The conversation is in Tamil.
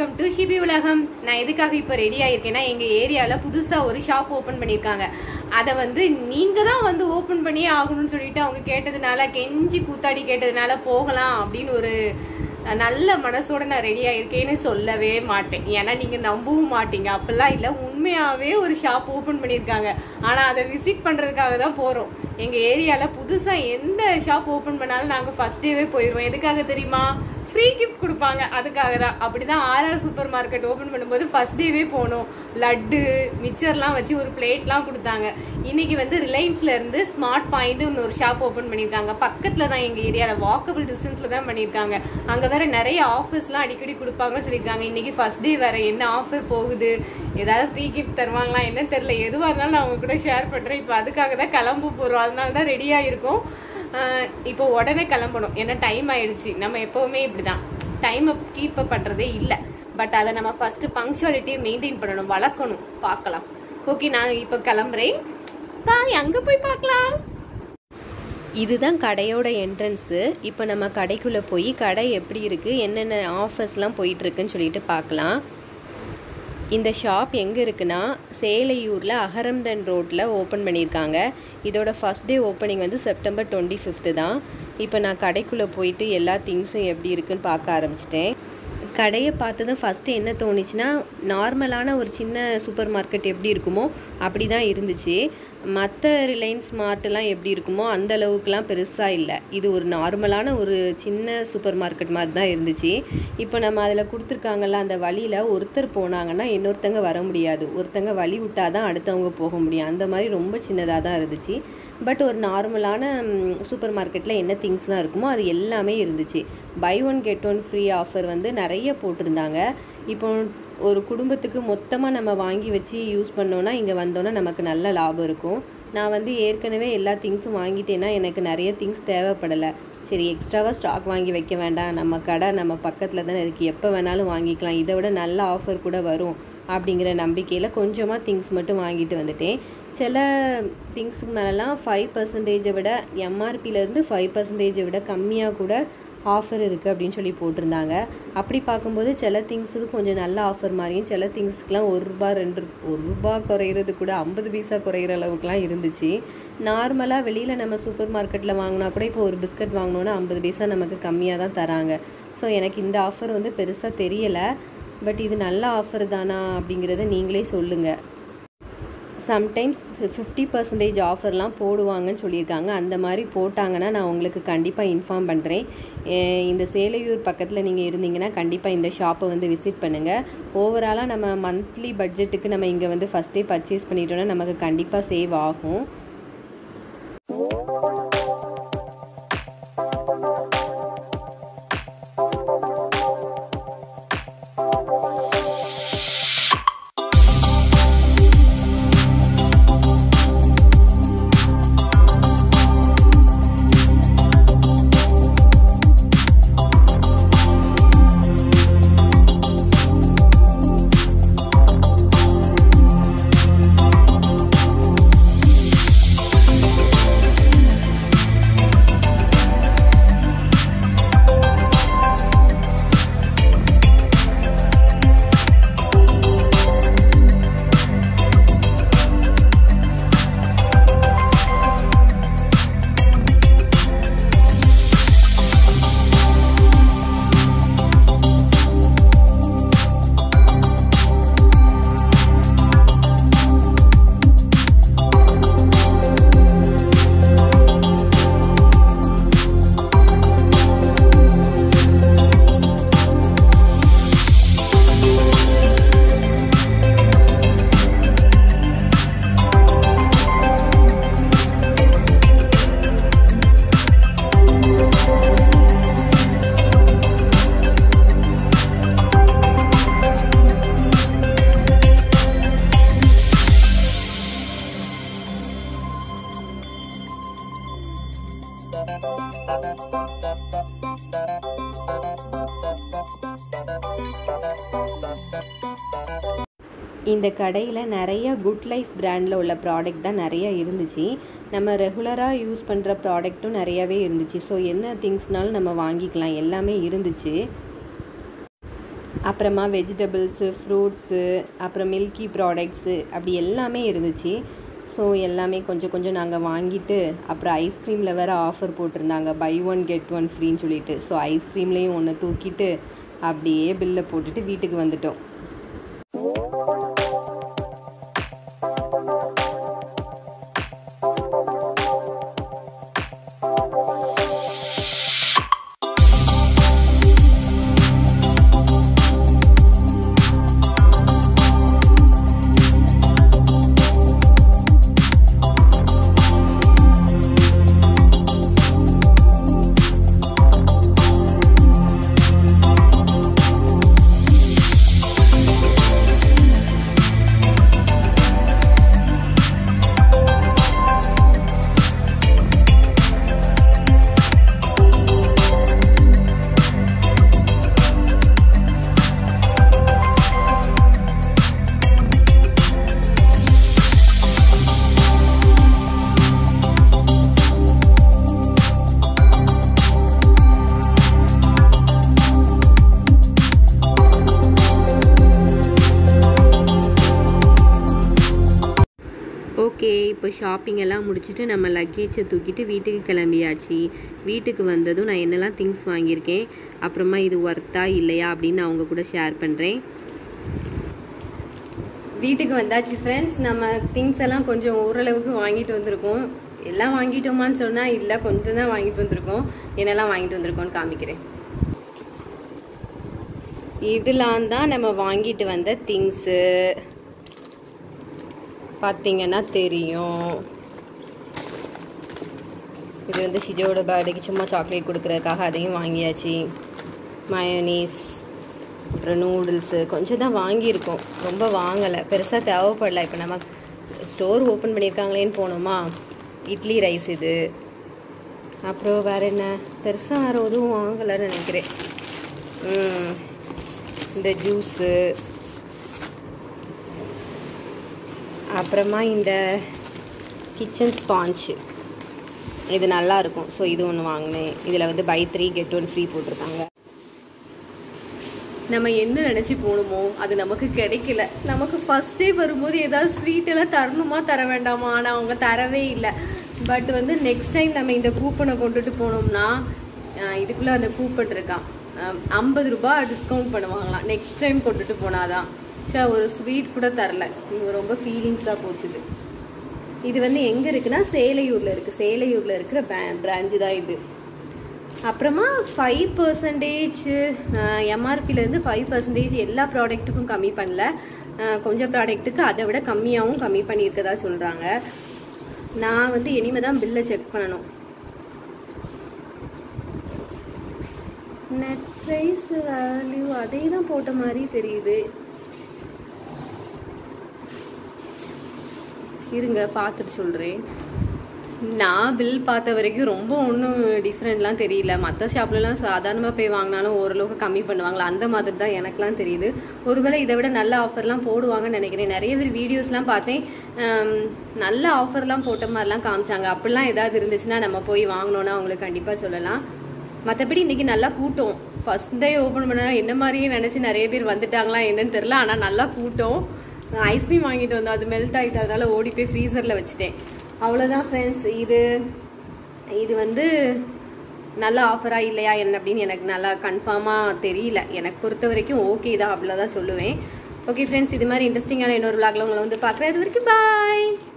வெல்கம் டு ஷிபி உலகம் நான் எதுக்காக இப்போ ரெடி ஆயிருக்கேன்னா எங்கள் ஏரியாவில் புதுசாக ஒரு ஷாப் ஓப்பன் பண்ணியிருக்காங்க அதை வந்து நீங்கள் தான் வந்து ஓப்பன் பண்ணியே ஆகணும்னு சொல்லிட்டு அவங்க கேட்டதுனால கெஞ்சி கூத்தாடி கேட்டதுனால போகலாம் அப்படின்னு ஒரு அஹ், நல்ல மனசோட நான் ரெடி ஆயிருக்கேன்னு சொல்லவே மாட்டேன் ஏன்னா நீங்கள் நம்பவும் மாட்டீங்க அப்படிலாம் இல்லை உண்மையாகவே ஒரு ஷாப் ஓப்பன் பண்ணியிருக்காங்க ஆனால் அதை விசிட் பண்ணுறதுக்காக தான் போகிறோம் எங்கள் ஏரியாவில் புதுசாக எந்த ஷாப் ஓப்பன் பண்ணாலும் நாங்கள் ஃபஸ்ட் டேவே போயிடுவோம் எதுக்காக தெரியுமா ஃப்ரீ கிஃப்ட் கொடுப்பாங்க அதுக்காக தான் அப்படி தான் ஆர்ஆர் சூப்பர் மார்க்கெட் ஓப்பன் பண்ணும்போது ஃபஸ்ட் டேவே போனோம் லட்டு மிச்சர்லாம் வச்சு ஒரு பிளேட்லாம் கொடுத்தாங்க இன்னைக்கு வந்து ரிலையன்ஸ்ல இருந்து ஸ்மார்ட் பாயிண்ட்னு ஒரு ஷாப் ஓப்பன் பண்ணியிருக்காங்க பக்கத்தில் தான் எங்கள் ஏரியாவில் வாக்கபிள் டிஸ்டன்ஸில் தான் பண்ணியிருக்காங்க அங்கே வேற நிறைய ஆஃபர்ஸ்லாம் அடிக்கடி கொடுப்பாங்கன்னு சொல்லியிருக்காங்க இன்னைக்கு ஃபஸ்ட் டே வேற என்ன ஆஃபர் போகுது ஏதாவது ஃப்ரீ கிஃப்ட் தருவாங்களா என்ன தெரில எதுவாக இருந்தாலும் நான் உங்க கூட ஷேர் பண்ணுறேன் இப்போ அதுக்காக தான் கிளம்ப போகிறோம் அதனால தான் ரெடியாக இருக்கோம் ஆஹ் இப்போ உடனே கிளம்பணும் ஏன்னா டைம் ஆயிடுச்சு நம்ம எப்போவுமே இப்படி தான் டைமை கீப் அப் பண்ணுறதே இல்லை பட் அதை நம்ம ஃபஸ்ட்டு பங்க்சுவாலிட்டியை மெயின்டைன் பண்ணணும் வளர்க்கணும் பார்க்கலாம் ஓகே நான் இப்போ கிளம்புறேன் பாய் அங்கே போய் பார்க்கலாம் இதுதான் கடையோட என்ட்ரன்ஸு இப்போ நம்ம கடைக்குள்ளே போய் கடை எப்படி இருக்குது என்னென்ன ஆஃபர்ஸ்லாம் போயிட்டுருக்குன்னு சொல்லிட்டு பார்க்கலாம் இந்த ஷாப் எங்கே இருக்குன்னா சேலையூரில் அகரம்தன் ரோட்டில் ஓப்பன் பண்ணியிருக்காங்க இதோட ஃபஸ்ட் டே ஓப்பனிங் வந்து செப்டம்பர் டுவெண்ட்டி ஃபிஃப்த்து தான் இப்போ நான் கடைக்குள்ளே போயிட்டு எல்லா திங்ஸும் எப்படி இருக்குன்னு பார்க்க ஆரம்பிச்சிட்டேன் கடையை பார்த்ததும் ஃபஸ்ட்டு என்ன தோணுச்சுன்னா நார்மலான ஒரு சின்ன சூப்பர் மார்க்கெட் எப்படி இருக்குமோ அப்படி தான் இருந்துச்சு மற்ற ரிலையன்ஸ் மார்ட்டெல்லாம் எப்படி இருக்குமோ அந்த அளவுக்குலாம் பெருசாக இல்லை இது ஒரு நார்மலான ஒரு சின்ன சூப்பர் மார்க்கெட் மாதிரி தான் இருந்துச்சு இப்போ நம்ம அதில் கொடுத்துருக்காங்கல்ல அந்த வழியில் ஒருத்தர் போனாங்கன்னா இன்னொருத்தங்க வர முடியாது ஒருத்தங்க வழி விட்டால் தான் அடுத்தவங்க போக முடியும் அந்த மாதிரி ரொம்ப சின்னதாக தான் இருந்துச்சு பட் ஒரு நார்மலான சூப்பர் மார்க்கெட்டில் என்ன திங்ஸ்லாம் இருக்குமோ அது எல்லாமே இருந்துச்சு buy one get one free offer வந்து நிறைய போட்டிருந்தாங்க இப்போ ஒரு குடும்பத்துக்கு மொத்தமாக நம்ம வாங்கி வச்சு யூஸ் பண்ணோன்னா இங்கே வந்தோன்னா நமக்கு நல்ல லாபம் இருக்கும் நான் வந்து ஏற்கனவே எல்லா திங்ஸும் வாங்கிட்டேன்னா எனக்கு நிறைய திங்ஸ் தேவைப்படலை சரி எக்ஸ்ட்ராவாக ஸ்டாக் வாங்கி வைக்க வேண்டாம் நம்ம கடை நம்ம பக்கத்தில் தானே இருக்குது எப்போ வேணாலும் வாங்கிக்கலாம் இதை விட நல்ல ஆஃபர் கூட வரும் அப்படிங்கிற நம்பிக்கையில் கொஞ்சமாக திங்ஸ் மட்டும் வாங்கிட்டு வந்துட்டேன் சில திங்ஸுக்கு மேலெலாம் ஃபைவ் பர்சன்டேஜை விட எம்ஆர்பியிலேருந்து ஃபைவ் பர்சன்டேஜை விட கம்மியாக கூட ஆஃபர் இருக்குது அப்படின்னு சொல்லி போட்டிருந்தாங்க அப்படி பார்க்கும்போது சில திங்ஸுக்கு கொஞ்சம் நல்ல ஆஃபர் மாதிரியும் சில திங்ஸுக்குலாம் ஒரு ரூபா ரெண்டு ரூ- ஒரு ரூபா குறையிறது கூட ஐம்பது பைசா குறையிற அளவுக்குலாம் இருந்துச்சு நார்மலாக வெளியில் நம்ம சூப்பர் மார்க்கெட்டில் வாங்கினா கூட இப்போ ஒரு பிஸ்கட் வாங்கினோன்னா ஐம்பது பைசா நமக்கு கம்மியாக தான் தராங்க ஸோ எனக்கு இந்த ஆஃபர் வந்து பெருசாக தெரியலை பட் இது நல்ல ஆஃபர் தானா அப்படிங்கிறத நீங்களே சொல்லுங்கள் சம்டைம்ஸ் ஃபிஃப்டி பர்சன்டேஜ் ஆஃபர்லாம் போடுவாங்கன்னு சொல்லியிருக்காங்க அந்த மாதிரி போட்டாங்கன்னா நான் உங்களுக்கு கண்டிப்பாக இன்ஃபார்ம் பண்ணுறேன் இந்த சேலையூர் பக்கத்தில் நீங்கள் இருந்தீங்கன்னா கண்டிப்பாக இந்த ஷாப்பை வந்து விசிட் பண்ணுங்கள் ஓவராலாக நம்ம மந்த்லி பட்ஜெட்டுக்கு நம்ம இங்கே வந்து ஃபஸ்ட்டே பர்ச்சேஸ் பண்ணிட்டோன்னா நமக்கு கண்டிப்பாக சேவ் ஆகும் இந்த கடையில் நிறைய குட் லைஃப் பிராண்டில் உள்ள ப்ராடக்ட் தான் நிறைய இருந்துச்சு நம்ம ரெகுலராக யூஸ் பண்ணுற ப்ராடக்ட்டும் நிறையவே இருந்துச்சு ஸோ என்ன திங்ஸ்னாலும் நம்ம வாங்கிக்கலாம் எல்லாமே இருந்துச்சு அப்புறமா வெஜிடபிள்ஸு ஃப்ரூட்ஸு அப்புறம் மில்கி ப்ராடக்ட்ஸு அப்படி எல்லாமே இருந்துச்சு ஸோ எல்லாமே கொஞ்சம் கொஞ்சம் நாங்கள் வாங்கிட்டு அப்புறம் ஐஸ்கிரீமில் வேறு ஆஃபர் போட்டிருந்தாங்க பை ஒன் கெட் ஒன் ஃப்ரீன்னு சொல்லிட்டு ஸோ ஐஸ்கிரீம்லேயும் ஒன்று தூக்கிட்டு அப்படியே பில்லை போட்டுட்டு வீட்டுக்கு வந்துட்டோம் ஓகே இப்போ ஷாப்பிங் எல்லாம் முடிச்சுட்டு நம்ம லக்கேஜை தூக்கிட்டு வீட்டுக்கு கிளம்பியாச்சு வீட்டுக்கு வந்ததும் நான் என்னெல்லாம் திங்ஸ் வாங்கியிருக்கேன் அப்புறமா இது ஒர்த்தா இல்லையா அப்படின்னு நான் அவங்க கூட ஷேர் பண்ணுறேன் வீட்டுக்கு வந்தாச்சு ஃப்ரெண்ட்ஸ் நம்ம திங்ஸ் எல்லாம் கொஞ்சம் ஓரளவுக்கு வாங்கிட்டு வந்திருக்கோம் எல்லாம் வாங்கிட்டோமான்னு சொன்னால் இல்லை கொஞ்சம் தான் வாங்கிட்டு வந்திருக்கோம் என்னெல்லாம் வாங்கிட்டு வந்திருக்கோம்னு காமிக்கிறேன் இதெல்லாம் தான் நம்ம வாங்கிட்டு வந்த திங்ஸு பார்த்தீங்கன்னா தெரியும் இது வந்து ஷிஜோட பர்த்டேக்கு சும்மா சாக்லேட் கொடுக்கறதுக்காக அதையும் வாங்கியாச்சு மயோனீஸ் அப்புறம் நூடுல்ஸு கொஞ்சம் தான் வாங்கியிருக்கோம் ரொம்ப வாங்கலை பெருசாக தேவைப்படல இப்போ நம்ம ஸ்டோர் ஓப்பன் பண்ணியிருக்காங்களேன்னு போனோமா இட்லி ரைஸ் இது அப்புறம் வேறு என்ன பெருசாக வேறு எதுவும் வாங்கலைன்னு நினைக்கிறேன் ம், இந்த ஜூஸு அப்புறமா இந்த கிச்சன் ஸ்பாஞ்ச் இது நல்லா இருக்கும் ஸோ இது ஒன்று வாங்கினேன் இதில் வந்து buy three get one free போட்டிருக்காங்க நம்ம என்ன நினச்சி போகணுமோ அது நமக்கு கிடைக்கல நமக்கு ஃபர்ஸ்ட் டே வரும்போது ஏதாவது ஸ்வீட் எல்லாம் தரணுமா தர வேண்டாமா ஆனால் அவங்க தரவே இல்லை பட் வந்து நெக்ஸ்ட் டைம் நம்ம இந்த கூப்பனை கொண்டுட்டு போனோம்னா அஹ், இதுக்குள்ளே அந்த கூப்பன் இருக்கான் ஐம்பது ரூபாய் டிஸ்கவுண்ட் பண்ணுவாங்களாம் நெக்ஸ்ட் டைம் கொண்டுட்டு போனாதான் சே ஒரு ஸ்வீட் கூட தரல இது ரொம்ப ஃபீலிங்ஸாக போச்சுது இது வந்து எங்கே இருக்குன்னா சேலையூரில் இருக்குது சேலையூரில் இருக்கிற பிரான்ச்சு தான் இது அப்புறமா ஃபைவ் பர்சன்டேஜ் எம்ஆர்பிலேருந்து ஃபைவ் பர்சன்டேஜ் எல்லா ப்ராடக்ட்டுக்கும் கம்மி பண்ணல அஹ், கொஞ்சம் ப்ராடக்ட்டுக்கு அதை விட கம்மியாகவும் கம்மி பண்ணியிருக்கதா சொல்கிறாங்க நான் வந்து இனிமே தான் பில்லை செக் பண்ணணும் நெட் ப்ரைஸ் வேல்யூ அதே தான் போட்ட மாதிரி தெரியுது இருங்க பார்த்துட்டு சொல்கிறேன் நான் பில் பார்த்த வரைக்கும் ரொம்ப ஒன்றும் டிஃப்ரெண்ட்லாம் தெரியல மற்ற ஷாப்லலாம் சாதாரணமாக போய் வாங்கினாலும் ஓரளவுக்கு கம்மி பண்ணுவாங்களா அந்த மாதிரி தான் எனக்குலாம் தெரியுது ஒருவேளை இதை விட நல்ல ஆஃபர்லாம் போடுவாங்கன்னு நினைக்கிறேன் நிறைய பேர் வீடியோஸ்லாம் பார்த்தேன் ஹம், நல்ல ஆஃபர்லாம் போட்ட மாதிரிலாம் காமிச்சாங்க அப்படிலாம் ஏதாவது இருந்துச்சுன்னா நம்ம போய் வாங்கினோன்னா அவங்களுக்கு கண்டிப்பாக சொல்லலாம் மற்றபடி இன்றைக்கி நல்லா கூட்டம் ஃபஸ்ட் டே ஓப்பன் பண்ணா என்ன மாதிரியே நினச்சி நிறைய பேர் வந்துட்டாங்களா என்னன்னு தெரில ஆனால் நல்லா கூட்டம் ஐஸ்கிரீம் வாங்கிட்டு வந்தோம் அது மெல்ட் ஆகிட்டு அதனால ஓடி போய் ஃப்ரீசரில் வச்சுட்டேன் அவ்வளோதான் ஃப்ரெண்ட்ஸ் இது இது வந்து நல்ல ஆஃபரா இல்லையா என்ன அப்படின்னு எனக்கு நல்லா கன்ஃபார்மாக தெரியல எனக்கு பொறுத்த வரைக்கும் ஓகே தான் அவ்வளோதான் சொல்லுவேன் ஓகே ஃப்ரெண்ட்ஸ் இது மாதிரி இன்ட்ரெஸ்டிங்கான இன்னொரு விளாக்ல உங்களை வந்து பார்க்குறேன் அது வரைக்கும் பாய்